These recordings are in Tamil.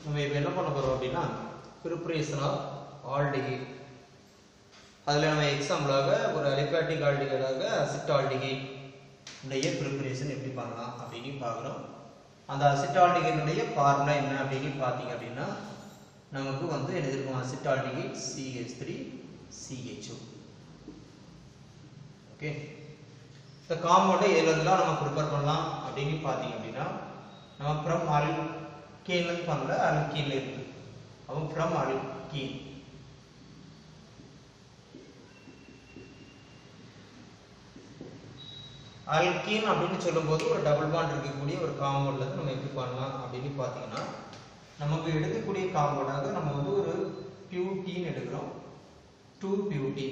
நம்ம இப்போ என்ன பண்ண போறோம் அப்படின்னா ப்ரிப்பரேஷன் ஆஃப் ஆல்டிகேட் அதில் நம்ம எக்ஸாம்பிளாக ஒரு அலிபாட்டிக் ஆல்டிகேட்டாக அசிட் ஆல்டிகேட் உடைய ப்ரிப்பரேஷன் எப்படி பண்ணலாம் அப்படின்னு பார்க்குறோம் அந்த அசிட் ஆல்டிகேட்டுடைய ஃபார்முலா என்ன அப்படின்னு பார்த்தீங்க அப்படின்னா நமக்கு வந்து என்ன இருக்கும் acid aldehyde CH three CHO okay இந்த காம்பவுண்டை எதுலாம் நம்ம ப்ரிப்பேர் பண்ணலாம் அப்படின்னு பார்த்தீங்க அப்படின்னா நம்ம ஃப்ரம் அல்கேன்ல பண்ணல அல்கீன்ல இருக்கு அவன் ஃப்ரம் அல்கீன் அல்கீன் அப்படின்னு சொல்லும்போது ஒரு டபுள் பாண்ட் இருக்கக்கூடிய ஒரு காம்பவுண்ட்ல இருந்து நம்ம எப்படி பண்ணலாம் அப்படின்னு பார்த்தீங்கன்னா நமக்கு எடுக்கக்கூடிய காம்பவுண்டாக நம்ம வந்து ஒரு பியூட்டின்னு எடுக்கிறோம் டூ பியூட்டி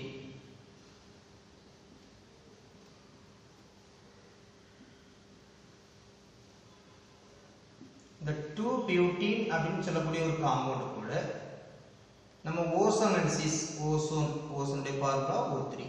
இந்த டூ பியூட்டின் அப்படின்னு சொல்லக்கூடிய ஒரு காம்பவுண்ட் கூட நம்ம ஓசோன் அன்சிஸ் ஓசோன் ஓசோனுடைய பார்முலா ஓ த்ரீ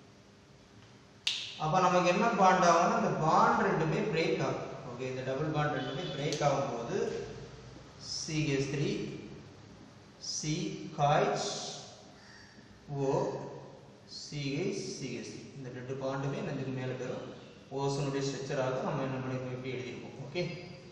அப்போ நமக்கு என்ன பாண்ட் ஆகும்னா இந்த பாண்ட் ரெண்டுமே பிரேக் ஆகும் ஓகே இந்த டபுள் பாண்ட் ரெண்டுமே பிரேக் ஆகும்போது சிஹெச் த்ரீ சி காய்ச் ஓ சிஹெச் சிஹெச் இந்த ரெண்டு பாண்டுமே நெஞ்சுக்கு மேலே பெறும் ஓசனுடைய ஸ்ட்ரக்சராக நம்ம என்ன பண்ணி எப்படி எழுதியிருக்கோம் ஓகே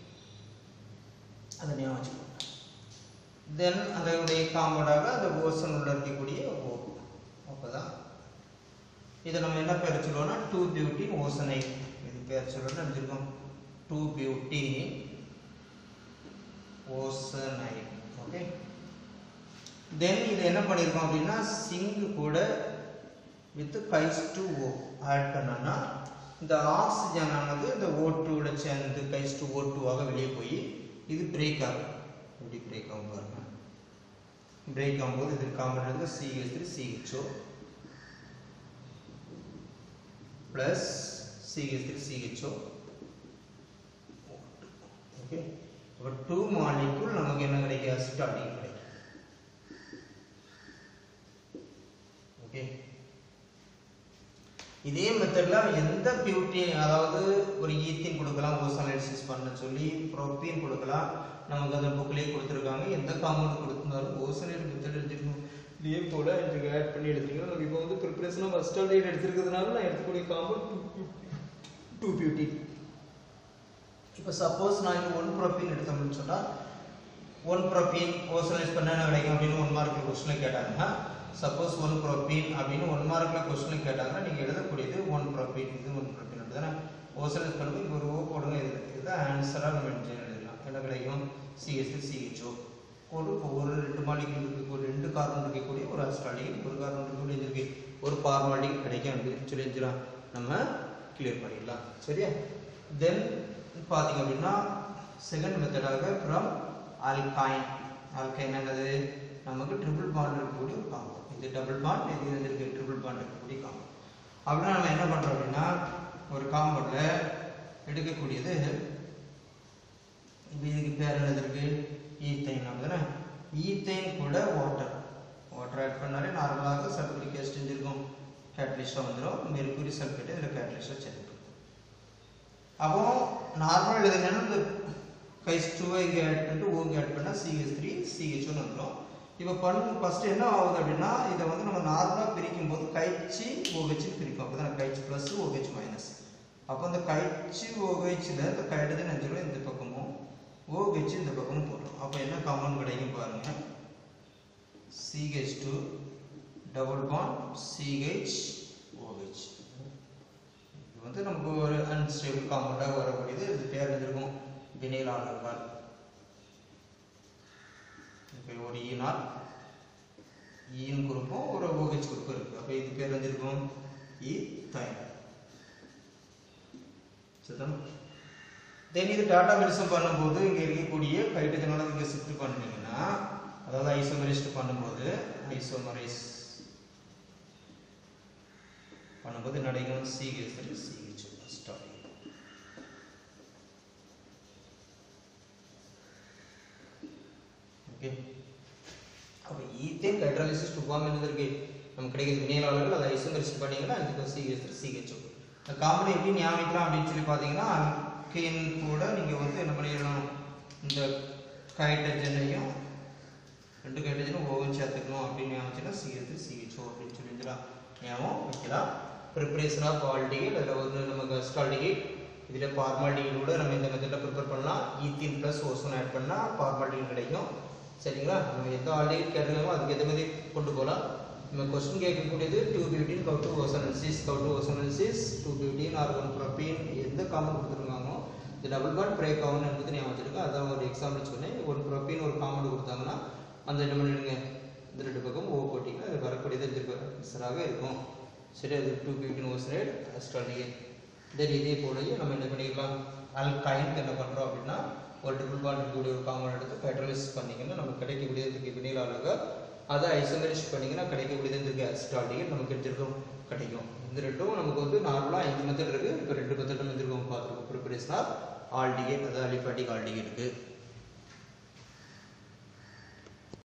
அதை ஞாபகம் வச்சுக்கோங்க தென் அதனுடைய காம்பவுண்டாக அந்த ஓசன் உள்ள இருக்கக்கூடிய ஓ அப்போதான் இதை நம்ம என்ன பேர் சொல்லுவோம்னா டூ பியூட்டி ஓசனை இது பேர் சொல்லணும்னு நினச்சிருக்கோம் டூ பியூட்டி ஓசனை ஓகே தென் இது என்ன பண்ணியிருக்கோம் அப்படின்னா சிங்க் கூட with H two O add பண்ணோம்னா இந்த ஆக்சிஜன் ஆனது இந்த ஓ டூட சேர்ந்து கைஸ் டு ஓ டூவாக வெளியே போய் இது பிரேக் ஆகும் எப்படி பிரேக் ஆகும் பாருங்க பிரேக் ஆகும்போது இது காம்பவுண்ட் வந்து CH three CHO plus CH3 CHO okay அப்போ டூ மாலிகுல் நமக்கு என்ன கிடைக்கும் அசிட்டாலிக் கிடைக்கும் ஓகே இதே மெத்தட்ல எந்த பியூட்டி அதாவது ஒரு ஈத்தீன் கொடுக்கலாம் ஓசோனைசிஸ் பண்ண சொல்லி ப்ரோப்பீன் கொடுக்கலாம் நமக்கு அந்த புக்லேயே கொடுத்துருக்காங்க எந்த காம்பவுண்ட் கொடுத்திருந்தாலும் ஓசனைட் மெத்தட் எடுத்துக்கணும் இதே போல இதுக்கு ஆட் பண்ணி எடுத்துக்கலாம் நம்ம இப்போ வந்து ப்ரிப்பரேஷனாக ஃபர்ஸ்ட் ஆல்டேட் எடுத்துருக்கிறதுனால நான் எடுக்கக்கூடிய காம்பவுண்ட் டூ பியூட்டி இப்போ சப்போஸ் நான் இங்கே ஒன் ப்ரோப்பீன் எடுத்தோம்னு சொன்னால் ஒன் ப்ரோப்பீன் ஓசனைஸ் பண்ண என்ன கிடைக்கும் அப்படின்னு ஒன் மார்க்கில் கொஸ்டினில் கேட்டாங்கன்னா சப்போஸ் ஒன் ப்ரோப்பீன் அப்படின்னு ஒன் மார்க்கில் கொஸ்டினில் கேட்டாங்கன்னா நீங்கள் எழுதக்கூடியது ஒன் ப்ரோப்பீன் இது ஒன் ப்ரோப்பீன் தானே ஓசனைஸ் பண்ணும்போது இங்கே ஒரு ஓ போடுங்க இது இதுதான் ஆன்சராக நம்ம எழுதலாம் என்ன கிடைக்கும் சிஎஸ்சி சிஹெச்ஓ ஒரு ஒரு ரெண்டு மாலிகள் இருக்கக்கூடிய ரெண்டு கார்பன் இருக்கக்கூடிய ஒரு அஸ்ட்ராலிக் ஒரு கார்பன் இருக்கக்கூடிய இருக்கு ஒரு பார்மாலிக் கிடைக்கும் அப்படின்னு சொல்லி இருந்துச்சுலாம் நம்ம கிளியர் பண்ணிடலாம் சரியா தென் பார்த்தீங்க அப்படின்னா செகண்ட் மெத்தடாக ஃப்ரம் ஆல்கைன் ஆல்கைன் என்னது நமக்கு ட்ரிபிள் பாண்ட் இருக்கக்கூடிய ஒரு காம்பவுண்ட் இது டபுள் பாண்ட் இது வந்து இருக்கு ட்ரிபிள் பாண்ட் இருக்கக்கூடிய காம்பவுண்ட் அப்படின்னா நம்ம என்ன பண்ணுறோம் அப்படின்னா ஒரு காம்பவுண்டில் எடுக்கக்கூடியது இப்போ இதுக்கு பேர் என்னது இருக்கு ஈத்தைன் அப்படிதானே ஈத்தைன் கூட வாட்டர் வாட்டர் ஆட் பண்ணாலே நார்மலாக சல்ஃபரிக் ஆசிட் இருக்கும் கேட்டலிஸ்டாக வந்துடும் மெர்குரி சல்ஃபேட் இதில் கேட்டலிஸ்டாக சேர்ந்துடும் அப்போ நார்மலாக எழுதுங்கன்னா இந்த கைஸ் டூவை இங்கே ஆட் பண்ணிட்டு ஓ இங்கே ஆட் பண்ணால் சிஹெச் த்ரீ சிஹெச்னு வந்துடும் இப்போ பண்ண ஃபஸ்ட்டு என்ன ஆகுது அப்படின்னா இதை வந்து நம்ம நார்மலாக பிரிக்கும் போது கைச்சி ஓஹெச் பிரிக்கும் அப்போ தான் கைச்சி ப்ளஸ் ஓஹெச் மைனஸ் அப்போ இந்த கைச்சி ஓஹெச்சில் இந்த கைடுது நெஞ்சிடும் இந்த பக்கமும் OH இந்த பக்கமும் போட்டோம் அப்போ என்ன காம்பவுண்ட் கிடைக்கும் பாருங்க CH2 double bond CH OH இது வந்து நமக்கு ஒரு அன்ஸ்டேபிள் காம்பவுண்டாக வரக்கூடியது இது பேர் இருக்கும் வினைல் ஆல்கஹால் இப்போ ஒரு ஈனால் ஈன் குரூப்பும் ஒரு OH குரூப்பும் இருக்கு அப்போ இது பேர் வந்துருக்கும் ஈத்தைன் சரிதான் தென் இது டாட்டா மெடிசன் பண்ணும்போது இங்கே இருக்கக்கூடிய ஹைட்ரஜனோட இங்கே ஷிஃப்ட் பண்ணீங்கன்னா அதாவது ஐசோமரைஸ்ட் பண்ணும்போது ஐசோமரைஸ் பண்ணும்போது நடைகள் CH three CH start okay அப்போ ஈத்தேன் ஹைட்ராலிசிஸ் டு ஃபார்ம் என்னது இருக்கு நமக்கு கிடைக்கிற வினையாளர்கள் அதை ஐசோமரைஸ் பண்ணீங்கன்னா அதுக்கு சிஹெச் த்ரீ சிஹெச் இந்த காம்பவுண்ட் எப்படி ஞாபகம் அப்படின்னு சொல்லி பார்த்தீங்கன்னா அல்கேன் கூட நீங்கள் வந்து என்ன பண்ணிடணும் இந்த ஹைட்ரஜனையும் ரெண்டு ஹைட்ரஜனும் ஓவன் சேர்த்துக்கணும் அப்படின்னு ஞாபகம் சிஎத்து சிஹெச்ஓ அப்படின்னு சொல்லியிருந்துலாம் ஞாபகம் வைக்கலாம் ப்ரிப்பரேஷன் ஆஃப் ஆல்டிகேட் அதில் வந்து நமக்கு அஸ்டால்டிகேட் இதில் பார்மால்டிகேட்டோட நம்ம இந்த மெத்தடில் ப்ரிப்பேர் பண்ணலாம் ஈத்தீன் ப்ளஸ் ஓசோன் ஆட் பண்ணால் பார்மால்டிகேட் கிடைக்கும் சரிங்களா நம்ம எந்த ஆல்டிகேட் கேட்டுருக்கோமோ அதுக்கு ஏற்ற மாதிரி கொண்டு போகலாம் நம்ம கொஸ்டின் கேட்கக்கூடியது டூ பியூட்டின் கவு டு ஓசனல்சிஸ் கவு டு ஓசனல்சிஸ் டூ பியூட்டின் ஆர்கன் ப்ரோப்பீன் எந்த காமன் கொடுத்துருக்காங்களோ இந்த டபுள் பாண்ட் பிரேக் ஆகும் என்பது ஞாபகம் வச்சிருக்கேன் அதான் ஒரு எக்ஸாம்பிள் சொன்னேன் ஒரு ப்ரோப்பீன் ஒரு காமன் கொடுத்தாங்கன்னா அந்த என்ன பண்ணிடுங்க இந்த ரெண்டு பக்கம் ஓ போட்டிங்கன்னா அது வரக்கூடியது ஆன்சராக இருக்கும் சரி அது டூ பியூட்டின் ஓசனேட் அஸ்டாலிகேட் தென் இதே போலயே நம்ம என்ன பண்ணிக்கலாம் அல்கைனுக்கு என்ன பண்ணுறோம் அப்படின்னா ஒரு ட்ரிபிள் பாண்ட் இருக்கக்கூடிய ஒரு காமன் எடுத்து ஹைட்ரலைஸ் பண்ணிங்கன்னா நமக்கு கிடைக்கக்கூடியதுக்கு வினையில் அழகாக அதை ஐசோமரைஸ் பண்ணிங்கன்னா கிடைக்கக்கூடியது அசிட்டால்டிகேட் நமக்கு எடுத்திருக்கோம் கிடைக்கும் இந்த ரெண்டும் நமக்கு வந்து நார்மலாக ஐந்து மெத்தட் இருக்குது இப்போ ரெண்டு மெத்தட் வந்துருக்கோம் பார்த்துருக்கோம் ப்ரிப்பரேஷன் ஆஃப் ஆல்டிகேட் அதாவது அலிஃபாட்டிக் ஆல்டிகேட்டுக்கு